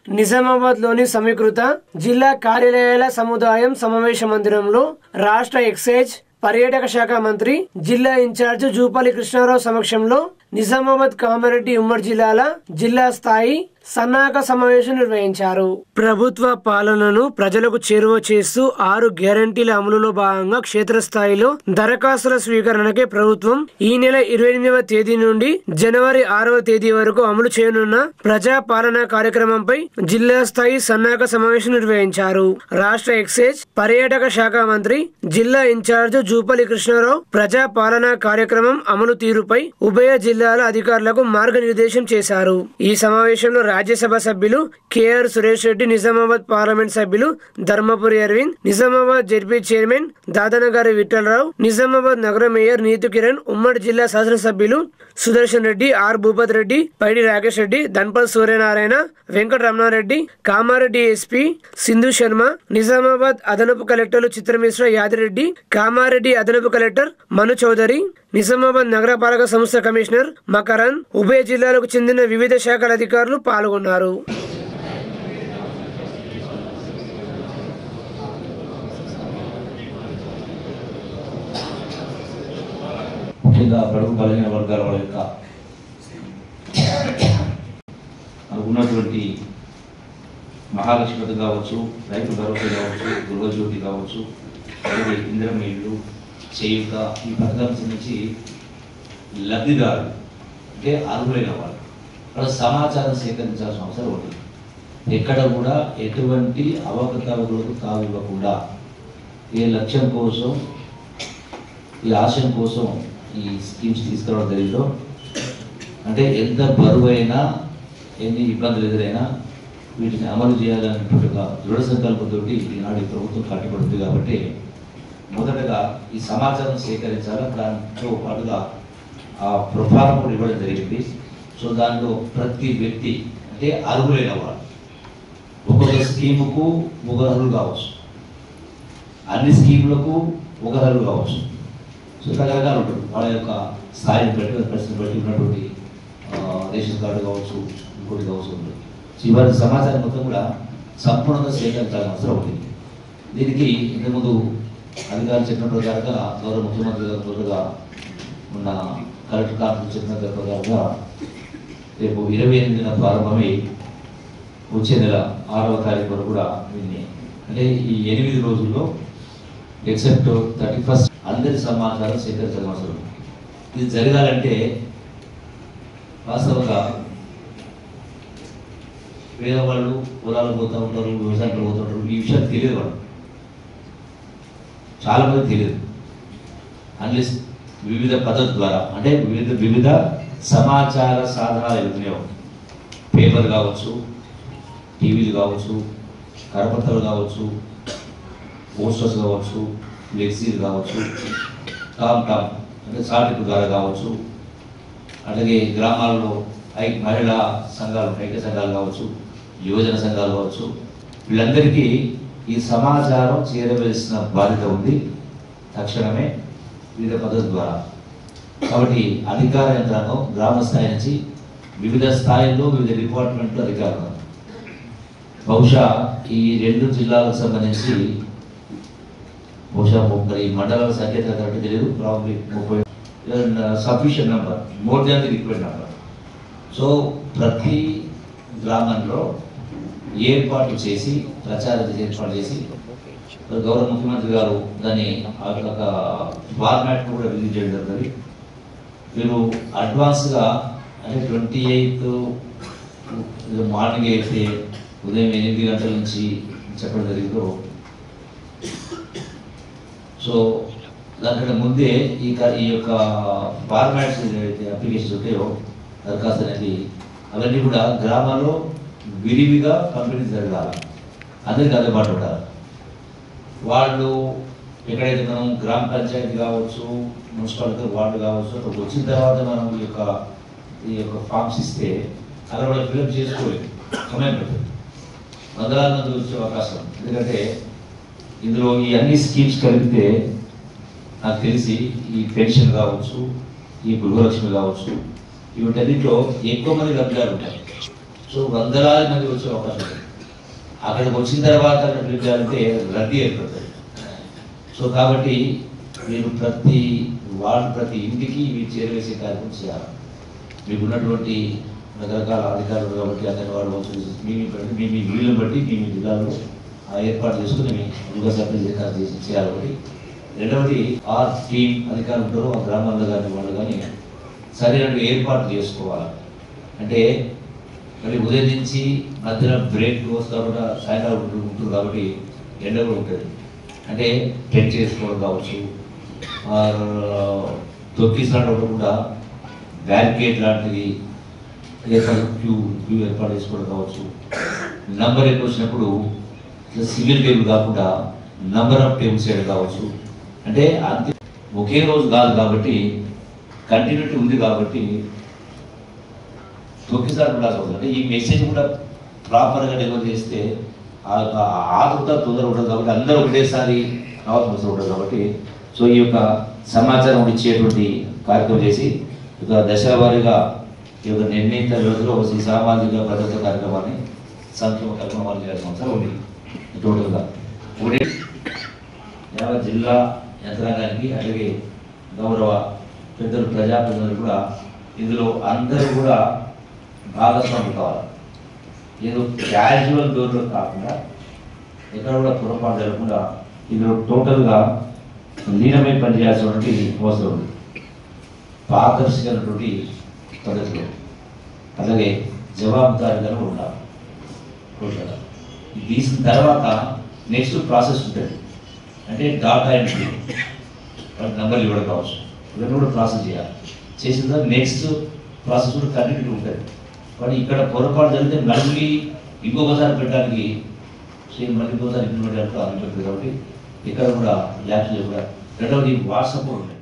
నిజామాబాద్ లోని సమీకృత జిల్లా కార్యాలయాల సముదాయం సమావేశ మందిరంలో రాష్ట్ర ఎక్సైజ్ పర్యాటక శాఖ మంత్రి జిల్లా ఇన్ఛార్జ్ జూపల్లి కృష్ణారావు సమక్షంలో నిజామాబాద్ కామారెడ్డి ఉమ్మడి జిల్లాల జిల్లా స్థాయి సన్నాహక సమావేశం నిర్వహించారు ప్రభుత్వ పాలనను ప్రజలకు చేరువ చేస్తూ ఆరు గ్యారంటీల అమలులో భాగంగా క్షేత్రస్థాయిలో దరఖాస్తుల స్వీకరణకే ప్రభుత్వం ఈ నెల ఇరవై ఎనిమిదవ తేదీ నుండి జనవరి ఆరవ తేదీ వరకు అమలు చేయనున్న ప్రజా పాలనా కార్యక్రమంపై జిల్లా స్థాయి సన్నాహక సమావేశం నిర్వహించారు రాష్ట్ర ఎక్సైజ్ పర్యాటక శాఖ మంత్రి జిల్లా ఇన్ఛార్జ్ జూపల్లి కృష్ణారావు ప్రజా పాలనా కార్యక్రమం అమలు తీరుపై ఉభయ జిల్లాల అధికారులకు మార్గనిర్దేశం చేశారు ఈ సమావేశంలో రాజ్యసభ సభ్యులు కేఆర్ సురేష్ రెడ్డి నిజామాబాద్ పార్లమెంట్ సభ్యులు ధర్మపురి అరవింద్ నిజామాబాద్ జెడ్పీ చైర్మన్ దాదనగారి విఠలరావు నిజామాబాద్ నగర మేయర్ నీతు కిరణ్ ఉమ్మడి జిల్లా శాసనసభ్యులు సుదర్శన్ రెడ్డి ఆర్ భూపత్ రెడ్డి పైడి రాకేష్ రెడ్డి ధన్పల్ సూర్యనారాయణ వెంకట రమణారెడ్డి కామారెడ్డి ఎస్పీ సింధు శర్మ నిజామాబాద్ అదనపు కలెక్టర్లు చిత్రమిశ్ర యాదిరెడ్డి కామారెడ్డి అదనపు కలెక్టర్ మను చౌదరి నిజామాబాద్ నగరపాలక సంస్థ కమిషనర్ మకరన్ ఉభయ జిల్లాలకు చెందిన వివిధ శాఖల అధికారులు పాల్గొన్నారు ముఖ్యంగా బడుగు బలహీన వర్గాల వాళ్ళ యొక్క ఉన్నటువంటి మహాలక్ష్మి పథకం కావచ్చు రైతు భరోసా కావచ్చు గృహజ్యోతి కావచ్చు అలాగే ఇందిరమ్మ ఇల్లు చేయుత ఈ పథకం నుంచి లబ్ధిదారులు అంటే అర్హులైన వాళ్ళు వాళ్ళ సమాచారం సేకరించాల్సిన అవసరం ఉంటుంది ఎక్కడ కూడా ఎటువంటి అవకతవకలకు తావివ్వకుండా ఏ లక్ష్యం కోసం ఈ ఆశయం కోసం ఈ స్కీమ్స్ తీసుకురావడం జరిగిందో అంటే ఎంత బరువైనా ఎన్ని ఇబ్బందులు ఎదురైనా వీటిని అమలు చేయాలనేటువంటి ఒక దృఢ సంకల్పంతో ఈనాడు ఈ ప్రభుత్వం కట్టుబడుతుంది కాబట్టి మొదటగా ఈ సమాచారం సేకరించాలి దాంతో పాటుగా ఆ ప్రొఫారం కూడా ఇవ్వడం జరిగింది సో దాంట్లో ప్రతి వ్యక్తి అంటే అర్హులైన వాళ్ళు ఒక్కొక్క స్కీముకు ఒక అర్హులు కావచ్చు అన్ని స్కీములకు ఒక అర్హులు కావచ్చు సో రకరకాలు ఉంటుంది వాళ్ళ యొక్క స్థాయిని బట్టి పరిస్థితిని బట్టి ఉన్నటువంటి ఆ, రేషన్ కార్డు కావచ్చు ఇంకోటి కావచ్చు ఉంటుంది సో ఇవాళ సమాచారం మొత్తం కూడా సంపూర్ణంగా సేకరించాల్సిన అవసరం ఉంది దీనికి ఇంతకుముందు అధికారులు చెప్పిన ప్రకారంగా గౌరవ ముఖ్యమంత్రి గారు త్వరగా ఉన్న కలెక్టర్ కాన్ఫరెన్స్ చెప్పిన ప్రకారంగా రేపు ఇరవై ఎనిమిదిన ప్రారంభమై వచ్చే నెల ఆరవ తారీఖు వరకు కూడా దీన్ని అంటే ఈ ఎనిమిది రోజుల్లో ఎక్సెప్ట్ థర్టీ ఫస్ట్ అందరి సమాచారం సేకరించాల్సిన అవసరం ఉంది. ఇది జరగాలంటే వాస్తవంగా వేరే వాళ్ళు పొలాలు పోతూ ఉంటారు వ్యవసాయంలో పోతూ ఉంటారు ఈ విషయాలు తెలియదు వాళ్ళు చాలా మంది తెలియదు అన్లెస్ వివిధ పద్ధతి ద్వారా అంటే వివిధ వివిధ సమాచార సాధనాలు వెళ్తున్నాయి పేపర్ కావచ్చు టీవీలు కావచ్చు కరపత్రాలు కావచ్చు పోస్టర్స్ కావచ్చు ఫ్లెక్సీలు కావచ్చు టామ్ టామ్ అంటే సాటిపు ద్వారా కావచ్చు అలాగే గ్రామాల్లో ఐ మహిళా సంఘాలు ఐక్య సంఘాలు కావచ్చు యువజన సంఘాలు కావచ్చు వీళ్ళందరికీ ఈ సమాచారం చేరవేసిన బాధ్యత ఉంది తక్షణమే వివిధ పద్ధతి ద్వారా కాబట్టి అధికార యంత్రాంగం గ్రామ స్థాయి నుంచి వివిధ స్థాయిల్లో వివిధ డిపార్ట్మెంట్లు అధికారులు ఉన్నారు. బహుశా ఈ రెండు జిల్లాలకు సంబంధించి బహుశా ముప్పై మండలాల సంఖ్య కరెక్ట్ తెలియదు ప్రాబ్లీ ముప్పై sufficient number more than the required number so ప్రతి గ్రామంలో ఏర్పాట్లు చేసి ప్రచారం ఏర్పాటు చేసి గౌరవ ముఖ్యమంత్రి గారు దాన్ని ఆ యొక్క ఫార్మాట్ కూడా రిలీజ్ చేయడం జరుగుతుంది మీరు అడ్వాన్స్గా అంటే ట్వంటీ ఎయిత్ మార్నింగ్ అయితే ఉదయం ఎనిమిది గంటల నుంచి చెప్పడం జరిగిందో సో దానికంటే ముందే ఈ క- ఈ యొక్క ఫార్మాట్స్ ఏదైతే అప్లికేషన్స్ ఉంటాయో దరఖాస్తు అనేది అవన్నీ కూడా గ్రామాల్లో విరివిగా పంపిణీ జరగాలి అందరికి అందుబాటు ఉండాలి వాళ్ళు ఎక్కడైతే మనం గ్రామ పంచాయతీ కావచ్చు మున్సిపాలిటీ వార్డు కావచ్చు అక్కడికి వచ్చిన తర్వాత మనం ఈ యొక్క ఈ యొక్క ఫామ్స్ ఇస్తే అక్కడ వాళ్ళు ఫిల్అప్ చేసుకోలేదు సమయం పడుతుంది వందలాది మంది వచ్చే అవకాశం ఉంది. ఎందుకంటే ఇందులో ఈ అన్ని స్కీమ్స్ కలిపితే నాకు తెలిసి ఈ పెన్షన్ కావచ్చు ఈ గృహలక్ష్మి కావచ్చు వీటన్నిటిలో ఎక్కువ మంది లబ్ధిదారులు ఉంటారు సో వందలాది మంది వచ్చే అవకాశం ఉంది అక్కడికి వచ్చిన తర్వాత అక్కడ ఫిల్ చేయాలంటే రద్దీ ఏర్పడుతుంది సో కాబట్టి మీరు ప్రతి వార్డు ప్రతి ఇంటికి ఇవి చేరవేసే కార్యక్రమం చేయాలి మీకు ఉన్నటువంటి రకరకాల అధికారులు కాబట్టి అందరి వాడు వచ్చి మీ మీ బట్టి మీ మీ వీళ్ళని బట్టి మీ మీ జిల్లాలో ఆ ఏర్పాటు చేసుకుని మీ యుగ సభ్యులు చేసి చేయాలి ఒకటి రెండవది ఆ టీం అధికారులు ఉంటారో ఆ గ్రామాల్లో కానీ వాళ్ళు కానీ సరైన ఏర్పాటు చేసుకోవాలి అంటే మళ్ళీ ఉదయం నుంచి మధ్యలో బ్రేక్ వస్తా కూడా సాయంత్రం ఉంటుంది ఉంటుంది కాబట్టి ఎండ కూడా ఉంటుంది అంటే టెంట్ చేసుకోవడం కావచ్చు తొక్కిసినట్టు కూడా బ్యారికేడ్ లాంటిది ఏర్పాటు క్యూ క్యూ ఏర్పాటు చేసుకోవడం కావచ్చు నంబర్ ఎక్కువ వచ్చినప్పుడు సింగిల్ టేబుల్ కాకుండా నంబర్ ఆఫ్ టేబుల్స్ చేయడం కావచ్చు అంటే అంతే ఒకే రోజు కాదు కాబట్టి కంటిన్యూటీ ఉంది కాబట్టి తొక్కిసారి కూడా అవుతుంది అంటే ఈ మెసేజ్ కూడా ప్రాపర్గా డెలివర్ చేస్తే ఆ యొక్క ఆతృత తొందర ఉండదు కాబట్టి అందరూ ఒకటేసారి రావాల్సిన అవసరం ఉండదు కాబట్టి సో ఈ యొక్క సమాచారం ఇచ్చేటువంటి కార్యక్రమం చేసి ఇక దశల వారీగా ఈ యొక్క నిర్ణీత వ్యవధిలో ఈ సామాజిక భద్రత కార్యక్రమాన్ని సంక్షేమ కార్యక్రమాలు చేయాల్సిన అవసరం ఉంది టోటల్గా ఒకటి యావత్ జిల్లా యంత్రాంగానికి అలాగే గౌరవ పెద్దలు ప్రజాప్రతినిధులు కూడా ఇందులో అందరూ కూడా భాగస్వామి కావాలి ఏదో క్యాజువల్ డోర్లో కాకుండా ఎక్కడ కూడా పొరపాటు జరగకుండా ఇందులో టోటల్గా లీనమై పనిచేయాల్సినటువంటి అవసరం ఉంది పారదర్శకమైనటువంటి పద్ధతిలో అలాగే జవాబుదారీగా ఉండాలి టోటల్గా ఇది తీసిన తర్వాత నెక్స్ట్ ప్రాసెస్ ఉంటుంది అంటే డాటా ఎంట్రీ వాళ్ళకి నెంబర్లు ఇవ్వడం కావచ్చు ఇవన్నీ కూడా ప్రాసెస్ చేయాలి చేసిన తర్వాత నెక్స్ట్ ప్రాసెస్ కూడా కంటిన్యూ ఉంటుంది కానీ ఇక్కడ పొరపాటు జరిగితే మళ్ళీ ఇంకొకసారి పెట్టడానికి సేమ్ మళ్ళీ ఇంకోసారి ఇంప్లిమెంట్ చేయడానికి అనుకుంటుంది కాబట్టి ఇక్కడ కూడా ల్యాబ్స్ కూడా రెండవది వాట్సాప్ కూడా ఉంటుంది